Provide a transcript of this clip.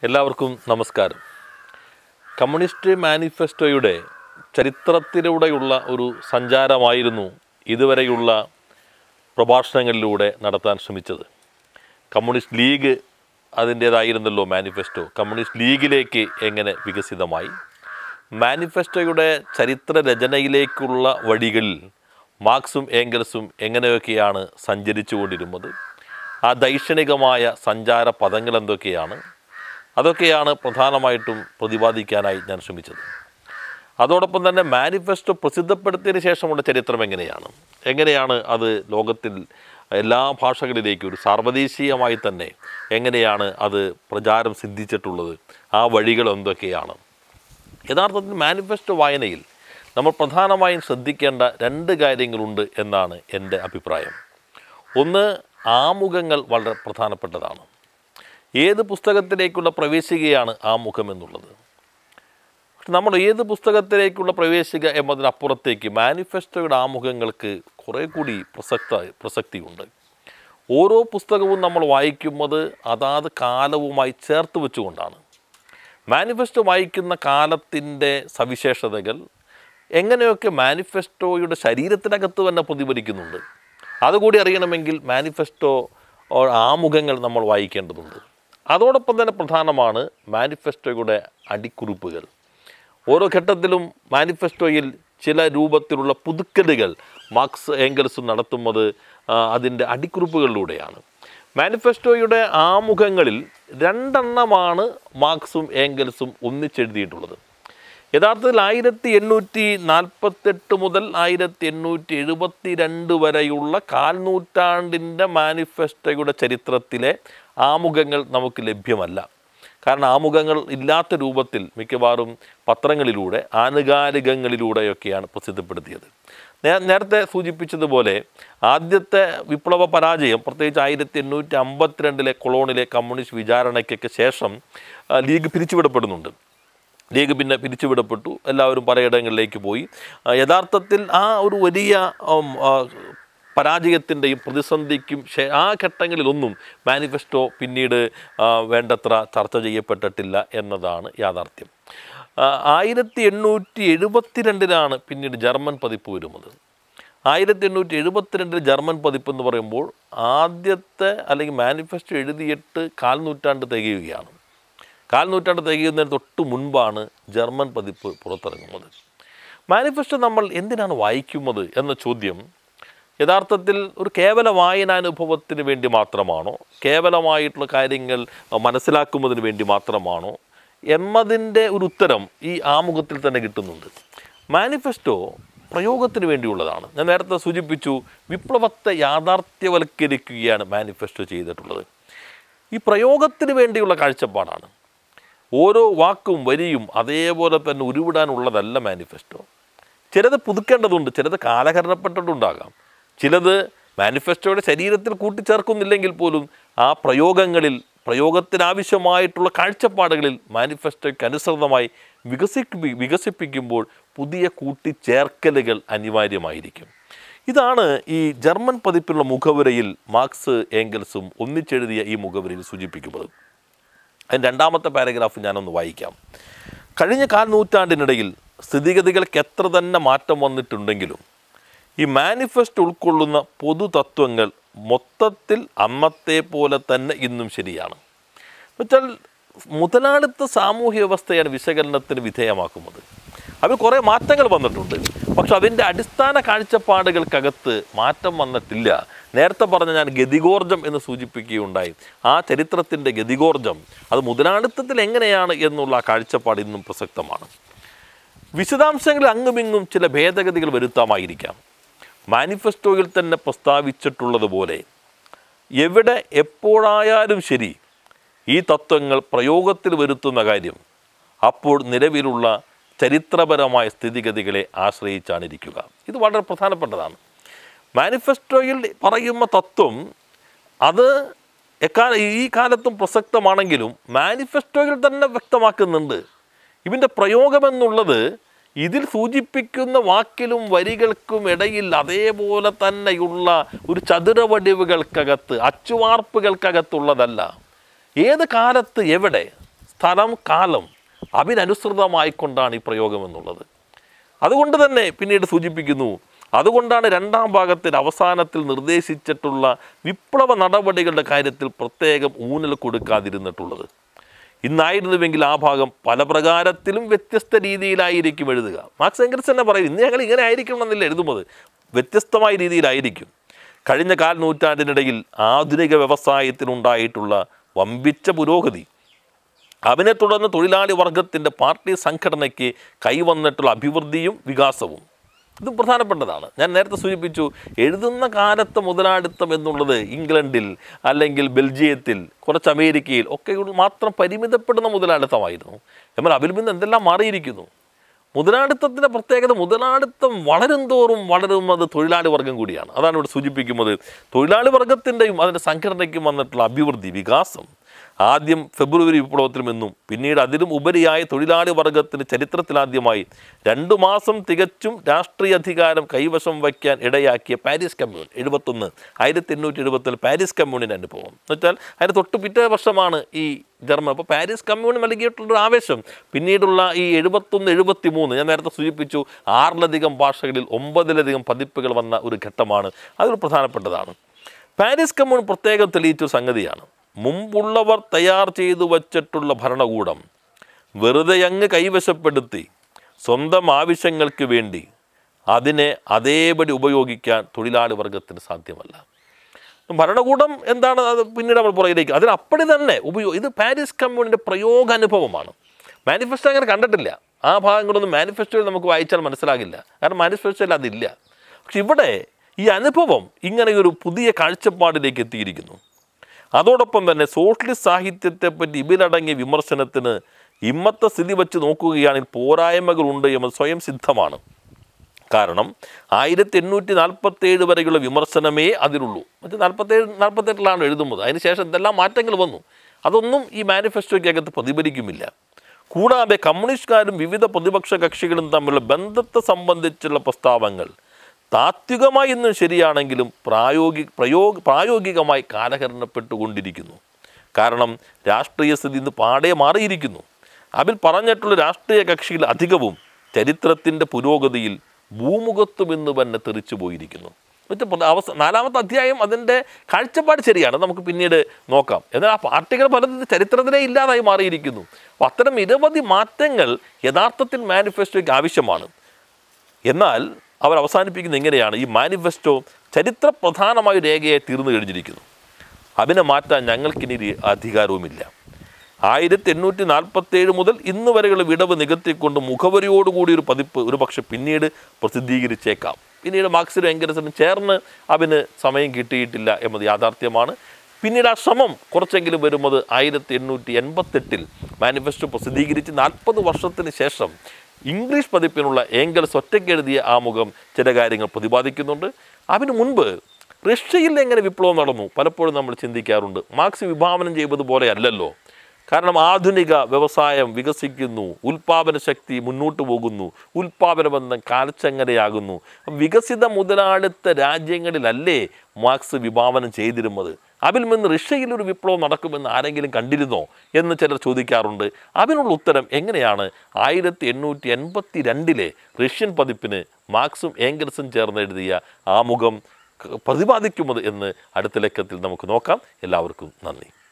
എല്ലാവർക്കും നമസ്കാരം കമ്മ്യൂണിസ്റ്റ് മാനിഫെസ്റ്റോയുടെ ചരിത്രത്തിലൂടെയുള്ള ഒരു സഞ്ചാരമായിരുന്നു ഇതുവരെയുള്ള പ്രഭാഷണങ്ങളിലൂടെ നടത്താൻ ശ്രമിച്ചത് കമ്മ്യൂണിസ്റ്റ് ലീഗ് അതിൻ്റേതായിരുന്നല്ലോ മാനിഫെസ്റ്റോ കമ്മ്യൂണിസ്റ്റ് ലീഗിലേക്ക് എങ്ങനെ വികസിതമായി മാനിഫെസ്റ്റോയുടെ ചരിത്ര രചനയിലേക്കുള്ള വഴികളിൽ മാർക്സും ഏംഗൽസും എങ്ങനെയൊക്കെയാണ് സഞ്ചരിച്ചു കൊണ്ടിരുന്നത് ആ ദൈക്ഷണികമായ സഞ്ചാര പദങ്ങൾ എന്തൊക്കെയാണ് അതൊക്കെയാണ് പ്രധാനമായിട്ടും പ്രതിപാദിക്കാനായി ഞാൻ ശ്രമിച്ചത് അതോടൊപ്പം തന്നെ മാനിഫെസ്റ്റോ പ്രസിദ്ധപ്പെടുത്തിയതിന് ശേഷമുള്ള ചരിത്രം എങ്ങനെയാണ് എങ്ങനെയാണ് അത് ലോകത്തിൽ എല്ലാ ഭാഷകളിലേക്കും ഒരു സാർവദേശീയമായി തന്നെ എങ്ങനെയാണ് അത് പ്രചാരം സിദ്ധിച്ചിട്ടുള്ളത് ആ വഴികൾ എന്തൊക്കെയാണ് യഥാർത്ഥത്തിൽ മാനിഫെസ്റ്റോ വായനയിൽ നമ്മൾ പ്രധാനമായും ശ്രദ്ധിക്കേണ്ട രണ്ട് കാര്യങ്ങളുണ്ട് എന്നാണ് എൻ്റെ അഭിപ്രായം ഒന്ന് ആമുഖങ്ങൾ വളരെ പ്രധാനപ്പെട്ടതാണ് ഏത് പുസ്തകത്തിലേക്കുള്ള പ്രവേശികയാണ് ആമുഖം എന്നുള്ളത് പക്ഷെ നമ്മൾ ഏത് പുസ്തകത്തിലേക്കുള്ള പ്രവേശിക എന്നതിനപ്പുറത്തേക്ക് മാനിഫെസ്റ്റോയുടെ ആമുഖങ്ങൾക്ക് കുറേ കൂടി പ്രസക്ത പ്രസക്തിയുണ്ട് ഓരോ പുസ്തകവും നമ്മൾ വായിക്കുന്നത് അതാത് കാലവുമായി ചേർത്ത് വെച്ചുകൊണ്ടാണ് മാനിഫെസ്റ്റോ വായിക്കുന്ന കാലത്തിൻ്റെ സവിശേഷതകൾ എങ്ങനെയൊക്കെ മാനിഫെസ്റ്റോയുടെ ശരീരത്തിനകത്ത് തന്നെ പ്രതിഫലിക്കുന്നുണ്ട് അതുകൂടി അറിയണമെങ്കിൽ മാനിഫെസ്റ്റോ ഓ- ആമുഖങ്ങൾ നമ്മൾ വായിക്കേണ്ടതുണ്ട് അതോടൊപ്പം തന്നെ പ്രധാനമാണ് മാനിഫെസ്റ്റോയുടെ അടിക്കുറിപ്പുകൾ ഓരോ ഘട്ടത്തിലും മാനിഫെസ്റ്റോയിൽ ചില രൂപത്തിലുള്ള പുതുക്കലുകൾ മാർക്സ് ഏംഗൽസും നടത്തുന്നത് ആ, അതിൻ്റെ അടിക്കുറിപ്പുകളിലൂടെയാണ് മാനിഫെസ്റ്റോയുടെ ആമുഖങ്ങളിൽ രണ്ടെണ്ണമാണ് മാർക്സും ഏംഗൽസും ഒന്നിച്ചെഴുതിയിട്ടുള്ളത് യഥാർത്ഥത്തിൽ ആയിരത്തി എണ്ണൂറ്റി നാൽപ്പത്തെട്ട് മുതൽ ആയിരത്തി എണ്ണൂറ്റി എഴുപത്തി രണ്ട് വരെയുള്ള കാൽനൂറ്റാണ്ടിൻ്റെ മാനിഫെസ്റ്റോയുടെ ചരിത്രത്തിലെ ആമുഖങ്ങൾ നമുക്ക് ലഭ്യമല്ല കാരണം ആമുഖങ്ങൾ ഇല്ലാത്ത രൂപത്തിൽ മിക്കവാറും പത്രങ്ങളിലൂടെ ആനുകാലികങ്ങളിലൂടെയൊക്കെയാണ് പ്രസിദ്ധപ്പെടുത്തിയത് നേ- നേരത്തെ സൂചിപ്പിച്ചതുപോലെ ആദ്യത്തെ വിപ്ലവ പരാജയം പ്രത്യേകിച്ച് ആയിരത്തി എണ്ണൂറ്റി അമ്പത്തിരണ്ടിലെ കൊളോണിലെ കമ്മ്യൂണിസ്റ്റ് വിചാരണയ്ക്കൊക്കെ ശേഷം ആ, ലീഗ് പിരിച്ചുവിടപ്പെടുന്നുണ്ട് ലീഗ് പിന്നെ പിരിച്ചുവിടപ്പെട്ടു എല്ലാവരും പലയിടങ്ങളിലേക്ക് പോയി ആ, യഥാർത്ഥത്തിൽ ആ ഒരു വലിയ ഉം, ആ, പരാജയത്തിൻ്റെയും പ്രതിസന്ധിക്കും ശേ- ആ ഘട്ടങ്ങളിലൊന്നും മാനിഫെസ്റ്റോ പിന്നീട് ആ, വേണ്ടത്ര ചർച്ച ചെയ്യപ്പെട്ടിട്ടില്ല എന്നതാണ് യാഥാർത്ഥ്യം ആ, ആയിരത്തി എണ്ണൂറ്റി എഴുപത്തിരണ്ടിലാണ് പിന്നീട് ജർമ്മൻ പതിപ്പ് വരുന്നത് ആയിരത്തി എണ്ണൂറ്റി എഴുപത്തിരണ്ടിൽ ജർമ്മൻ പതിപ്പ് എന്ന് പറയുമ്പോൾ ആദ്യത്തെ അല്ലെങ്കിൽ മാനിഫെസ്റ്റോ എഴുതിയിട്ട് കാൽ നൂറ്റാണ്ട് തികയുകയാണ് കാൽ നൂറ്റാണ്ട് തികയുന്നതിന് തൊട്ട് മുൻപാണ് ജർമ്മൻ പതിപ്പ് പുറത്തിറങ്ങുന്നത് മാനിഫെസ്റ്റോ നമ്മൾ എന്തിനാണ് വായിക്കുന്നത് എന്ന ചോദ്യം യഥാർത്ഥത്തിൽ ഒരു കേവല വായനാനുഭവത്തിന് വേണ്ടി മാത്രമാണോ കേവലമായിട്ടുള്ള കാര്യങ്ങൾ മനസ്സിലാക്കുന്നതിന് വേണ്ടി മാത്രമാണോ എന്നതിൻ്റെ ഒരു ഉത്തരം ഈ ആമുഖത്തിൽ തന്നെ കിട്ടുന്നുണ്ട് മാനിഫെസ്റ്റോ പ്രയോഗത്തിന് വേണ്ടിയുള്ളതാണ് ഞാൻ നേരത്തെ സൂചിപ്പിച്ചു വിപ്ലവത്തെ യാഥാർത്ഥ്യവൽക്കരിക്കുകയാണ് മാനിഫെസ്റ്റോ ചെയ്തിട്ടുള്ളത് ഈ പ്രയോഗത്തിന് വേണ്ടിയുള്ള കാഴ്ചപ്പാടാണ് ഓരോ വാക്കും വരിയും അതേപോലെ തന്നെ ഉരുവിടാനുള്ളതല്ല മാനിഫെസ്റ്റോ ചിലത് പുതുക്കേണ്ടതുണ്ട് ചിലത് കാലഹരണപ്പെട്ടിട്ടുണ്ടാകാം ചിലത് മാനിഫെസ്റ്റോയുടെ ശരീരത്തിൽ കൂട്ടിച്ചേർക്കുന്നില്ലെങ്കിൽ പോലും ആ പ്രയോഗങ്ങളിൽ പ്രയോഗത്തിനാവശ്യമായിട്ടുള്ള കാഴ്ചപ്പാടുകളിൽ മാനിഫെസ്റ്റോയ്ക്ക് അനുസൃതമായി വികസിപ്പി വികസിപ്പിക്കുമ്പോൾ പുതിയ കൂട്ടിച്ചേർക്കലുകൾ അനിവാര്യമായിരിക്കും ഇതാണ് ഈ ജർമ്മൻ പതിപ്പിലുള്ള മുഖവുരയിൽ മാർക്സ് ഏംഗൽസും ഒന്നിച്ചെഴുതിയ ഈ മുഖവുരയിൽ സൂചിപ്പിക്കുന്നത് അതിന് രണ്ടാമത്തെ പാരഗ്രാഫ് ഞാനൊന്ന് വായിക്കാം കഴിഞ്ഞ കാൽ നൂറ്റാണ്ടിനിടയിൽ സ്ഥിതിഗതികൾക്ക് എത്ര തന്നെ മാറ്റം വന്നിട്ടുണ്ടെങ്കിലും ഈ മാനിഫെസ്റ്റോ ഉൾക്കൊള്ളുന്ന പൊതുതത്വങ്ങൾ മൊത്തത്തിൽ അന്നത്തെ പോലെ തന്നെ ഇന്നും ശരിയാണ് എന്നുവെച്ചാൽ മുതലാളിത്ത സാമൂഹ്യ വ്യവസ്ഥയാണ് വിശകലനത്തിന് വിധേയമാക്കുന്നത് അതിൽ കുറേ മാറ്റങ്ങൾ വന്നിട്ടുണ്ട് പക്ഷെ അതിൻ്റെ അടിസ്ഥാന കാഴ്ചപ്പാടുകൾക്കകത്ത് മാറ്റം വന്നിട്ടില്ല നേരത്തെ പറഞ്ഞ ഞാൻ ഗതികോർജം എന്ന് സൂചിപ്പിക്കുകയുണ്ടായി ആ ചരിത്രത്തിൻ്റെ ഗതികോർജം അത് മുതലാളിത്തത്തിൽ എങ്ങനെയാണ് എന്നുള്ള ആ കാഴ്ചപ്പാട് ഇന്നും പ്രസക്തമാണ് വിശദാംശങ്ങളിൽ അങ്ങുമിങ്ങും ചില ഭേദഗതികൾ വരുത്താമായിരിക്കാം മാനിഫെസ്റ്റോയിൽ തന്നെ പ്രസ്താവിച്ചിട്ടുള്ളതുപോലെ എവിടെ എപ്പോഴായാലും ശരി ഈ തത്വങ്ങൾ പ്രയോഗത്തിൽ വരുത്തുന്ന കാര്യം അപ്പോൾ നിലവിലുള്ള ചരിത്രപരമായ സ്ഥിതിഗതികളെ ആശ്രയിച്ചാണ് ഇരിക്കുക ഇത് വളരെ പ്രധാനപ്പെട്ടതാണ് മാനിഫെസ്റ്റോയിൽ പറയുന്ന തത്വം അത് എക്കാല ഈ കാലത്തും പ്രസക്തമാണെങ്കിലും മാനിഫെസ്റ്റോയിൽ തന്നെ വ്യക്തമാക്കുന്നുണ്ട് ഇതിൻ്റെ പ്രയോഗമെന്നുള്ളത് ഇതിൽ സൂചിപ്പിക്കുന്ന വാക്കിലും വരികൾക്കും ഇടയിൽ അതേപോലെ തന്നെയുള്ള ഒരു ചതുരവടിവുകൾക്കകത്ത് അച്ചുവാർപ്പുകൾക്കകത്തുള്ളതല്ല ഏത് കാലത്ത് എവിടെ സ്ഥലം കാലം അതിനനുസൃതമായിക്കൊണ്ടാണ് ഈ പ്രയോഗം എന്നുള്ളത് അതുകൊണ്ട് തന്നെ പിന്നീട് സൂചിപ്പിക്കുന്നു അതുകൊണ്ടാണ് രണ്ടാം ഭാഗത്തിൽ അവസാനത്തിൽ നിർദ്ദേശിച്ചിട്ടുള്ള വിപ്ലവ നടപടികളുടെ കാര്യത്തിൽ പ്രത്യേകം ഊന്നൽ കൊടുക്കാതിരുന്നിട്ടുള്ളത് ഇന്നായിരുന്നുവെങ്കിൽ ആ ഭാഗം പല പ്രകാരത്തിലും വ്യത്യസ്ത രീതിയിലായിരിക്കും എഴുതുക മാർക്സ് എങ്കൽസ് തന്നെ പറയും ഇന്ന് ഞങ്ങൾ ഇങ്ങനെ ആയിരിക്കണം എന്നില്ല എഴുതുന്നത് വ്യത്യസ്തമായ രീതിയിലായിരിക്കും കഴിഞ്ഞ കാൽ നൂറ്റാണ്ടിനിടയിൽ ആധുനിക വ്യവസായത്തിനുണ്ടായിട്ടുള്ള വമ്പിച്ച പുരോഗതി അതിനെ തുടർന്ന് തൊഴിലാളി വർഗത്തിൻ്റെ പാർട്ടി സംഘടനയ്ക്ക് കൈവന്നിട്ടുള്ള അഭിവൃദ്ധിയും വികാസവും ഇത് പ്രധാനപ്പെട്ടതാണ് ഞാൻ നേരത്തെ സൂചിപ്പിച്ചു എഴുതുന്ന കാലത്ത് മുതലാളിത്തം എന്നുള്ളത് ഇംഗ്ലണ്ടിൽ അല്ലെങ്കിൽ ബെൽജിയത്തിൽ കുറച്ച് അമേരിക്കയിൽ ഒക്കെ മാത്രം പരിമിതപ്പെടുന്ന മുതലാളിത്തമായിരുന്നു എന്നാൽ അതിൽ നിന്ന് എന്തെല്ലാം മാറിയിരിക്കുന്നു മുതലാളിത്തത്തിൻ്റെ പ്രത്യേകത മുതലാളിത്തം വളരും തോറും വളരും അത് തൊഴിലാളി വർഗം കൂടിയാണ് അതാണ് ഇവിടെ സൂചിപ്പിക്കുന്നത് തൊഴിലാളി വർഗത്തിൻ്റെയും അതിൻ്റെ സംഘടനയ്ക്കും വന്നിട്ടുള്ള അഭിവൃദ്ധി വികാസം ആദ്യം ഫെബ്രുവരി വിപ്ലവത്തിലുമെന്നും പിന്നീട് അതിലും ഉപരിയായി തൊഴിലാളി വർഗത്തിന് ചരിത്രത്തിലാദ്യമായി രണ്ടു മാസം തികച്ചും രാഷ്ട്രീയ അധികാരം കൈവശം വയ്ക്കാൻ ഇടയാക്കിയ പാരീസ് കമ്മ്യൂൺ എഴുപത്തൊന്ന് ആയിരത്തി എണ്ണൂറ്റി എഴുപത്തിൽ പാരീസ് കമ്മ്യൂണിൻ്റെ അനുഭവം എന്ന് വെച്ചാൽ അതിന് തൊട്ട് പിറ്റേ വർഷമാണ് ഈ ജർമ്മൻ അപ്പോൾ പാരീസ് കമ്മ്യൂൺ നൽകിയിട്ടുള്ളൊരു ആവേശം പിന്നീടുള്ള ഈ എഴുപത്തൊന്ന് എഴുപത്തി മൂന്ന് ഞാൻ നേരത്തെ സൂചിപ്പിച്ചു ആറിലധികം ഭാഷകളിൽ ഒമ്പതിലധികം പതിപ്പുകൾ വന്ന ഒരു ഘട്ടമാണ് അതൊരു പ്രധാനപ്പെട്ടതാണ് പാരീസ് കമ്മ്യൂൺ പ്രത്യേകം തെളിയിച്ചൊരു സംഗതിയാണ് മുമ്പുള്ളവർ തയ്യാർ ചെയ്തു വച്ചിട്ടുള്ള ഭരണകൂടം വെറുതെ അങ്ങ് കൈവശപ്പെടുത്തി സ്വന്തം ആവശ്യങ്ങൾക്ക് വേണ്ടി അതിനെ അതേപടി ഉപയോഗിക്കാൻ തൊഴിലാളി വർഗത്തിന് സാധ്യമല്ല ഭരണകൂടം എന്താണ് അത് പിന്നീട് നമ്മൾ പുറകിലേക്ക് അതിന് അപ്പടി തന്നെ ഉപയോഗ ഇത് പാരീസ് കമ്മ്യൂണിൻ്റെ പ്രയോഗാനുഭവമാണ് മാനിഫെസ്റ്റോ അങ്ങനെ കണ്ടിട്ടില്ല ആ ഭാഗങ്ങളൊന്നും മാനിഫെസ്റ്റോയിൽ നമുക്ക് വായിച്ചാൽ മനസ്സിലാകില്ല കാരണം മാനിഫെസ്റ്റോയിൽ അതില്ല പക്ഷെ ഇവിടെ ഈ അനുഭവം ഇങ്ങനെയൊരു പുതിയ കാഴ്ചപ്പാടിലേക്ക് എത്തിയിരിക്കുന്നു അതോടൊപ്പം തന്നെ സോഷ്യലിസ്റ്റ് സാഹിത്യത്തെപ്പറ്റി ഇതിലടങ്ങിയ വിമർശനത്തിന് ഇമ്മത്തെ സ്ഥിതി വെച്ച് നോക്കുകയാണെങ്കിൽ പോരായ്മകളുണ്ട് എന്നത് സ്വയം സിദ്ധമാണ് കാരണം ആയിരത്തി എണ്ണൂറ്റി നാൽപ്പത്തേഴ് വരെയുള്ള വിമർശനമേ അതിലുള്ളൂ മറ്റേ നാൽപ്പത്തേഴ് നാൽപ്പത്തെട്ടിലാണ് എഴുതുന്നത് അതിനുശേഷം എന്തെല്ലാം മാറ്റങ്ങൾ വന്നു അതൊന്നും ഈ മാനിഫെസ്റ്റോയ്ക്കകത്ത് പ്രതിഫലിക്കുമില്ല കൂടാതെ കമ്മ്യൂണിസ്റ്റുകാരും വിവിധ പ്രതിപക്ഷ കക്ഷികളും തമ്മിലുള്ള ബന്ധത്തെ സംബന്ധിച്ചുള്ള പ്രസ്താവങ്ങൾ താത്വികമായി ഇന്നും ശരിയാണെങ്കിലും പ്രായോഗിക പ്രയോഗ പ്രായോഗികമായി കാലഹരണപ്പെട്ടുകൊണ്ടിരിക്കുന്നു കാരണം രാഷ്ട്രീയ സ്ഥിതി ഇന്ന് പാടെ മാറിയിരിക്കുന്നു അതിൽ പറഞ്ഞിട്ടുള്ള രാഷ്ട്രീയ കക്ഷിയിൽ അധികവും ചരിത്രത്തിൻ്റെ പുരോഗതിയിൽ ഭൂമുഖത്തും എന്ന് തന്നെ തെറിച്ചു പോയിരിക്കുന്നു എന്നിട്ട് പ്ര- അവസ നാലാമത്തെ അധ്യായം അതിൻ്റെ കാഴ്ചപ്പാട് ശരിയാണ് അത് നമുക്ക് പിന്നീട് നോക്കാം എന്നാൽ ആ പാർട്ടികൾ പലതും ചരിത്രത്തിലേ ഇല്ലാതായി മാറിയിരിക്കുന്നു അപ്പോൾ അത്തരം നിരവധി മാറ്റങ്ങൾ യഥാർത്ഥത്തിൽ മാനിഫെസ്റ്റോയ്ക്ക് ആവശ്യമാണ് എന്നാൽ അവർ അവസാനിപ്പിക്കുന്നത് എങ്ങനെയാണ് ഈ മാനിഫെസ്റ്റോ ചരിത്ര പ്രധാനമായ ഒരു രേഖയായി തീർന്നു കഴിഞ്ഞിരിക്കുന്നു അതിനെ മാറ്റാൻ ഞങ്ങൾക്കിനി ഒരു അധികാരവുമില്ല ആയിരത്തി എണ്ണൂറ്റി നാൽപ്പത്തേഴ് മുതൽ ഇന്ന് വരെയുള്ള വിടവ് നികത്തിക്കൊണ്ട് മുഖവരിയോടുകൂടി ഒരു പതിപ്പ് ഒരു പക്ഷെ പിന്നീട് പ്രസിദ്ധീകരിച്ചേക്കാം പിന്നീട് മാർക്സിനും എങ്കരസിനും ചേർന്ന് അവന് സമയം കിട്ടിയിട്ടില്ല എന്നത് യാഥാർത്ഥ്യമാണ് പിന്നീട് ആ ശ്രമം കുറച്ചെങ്കിലും വരുന്നത് ആയിരത്തി എണ്ണൂറ്റി എൺപത്തെട്ടിൽ മാനിഫെസ്റ്റോ പ്രസിദ്ധീകരിച്ച് നാൽപ്പത് വർഷത്തിന് ശേഷം ഇംഗ്ലീഷ് പതിപ്പിനുള്ള ഏങ്കൽസ് ഒറ്റയ്ക്ക് എഴുതിയ ആമുഖം ചില കാര്യങ്ങൾ പ്രതിപാദിക്കുന്നുണ്ട് അതിനു മുൻപ് റഷ്യയിൽ എങ്ങനെ വിപ്ലവം നടന്നു പലപ്പോഴും നമ്മൾ ചിന്തിക്കാറുണ്ട് മാർക്സ് വിഭാവനം ചെയ്തതുപോലെ അല്ലല്ലോ കാരണം ആധുനിക വ്യവസായം വികസിക്കുന്നു ഉൽപാദന ശക്തി മുന്നോട്ട് പോകുന്നു ഉൽപാദന ബന്ധം കാലച്ചങ്ങരയാകുന്നു വികസിത മുതലാളിത്ത രാജ്യങ്ങളിലല്ലേ മാർക്സ് വിഭാവനം ചെയ്തിരുന്നത് അതിൽ നിന്ന് റഷ്യയിൽ ഒരു വിപ്ലവം നടക്കുമെന്ന് ആരെങ്കിലും കണ്ടിരുന്നോ എന്ന് ചിലർ ചോദിക്കാറുണ്ട് അതിനുള്ള ഉത്തരം എങ്ങനെയാണ് ആയിരത്തി എണ്ണൂറ്റി എൺപത്തി രണ്ടിലെ റഷ്യൻ പതിപ്പിന് മാർക്സും ഏങ്കൽസും ചേർന്ന് എഴുതിയ ആമുഖം പ്രതിപാദിക്കുന്നത് എന്ന് അടുത്ത ലക്കത്തിൽ നമുക്ക് നോക്കാം എല്ലാവർക്കും നന്ദി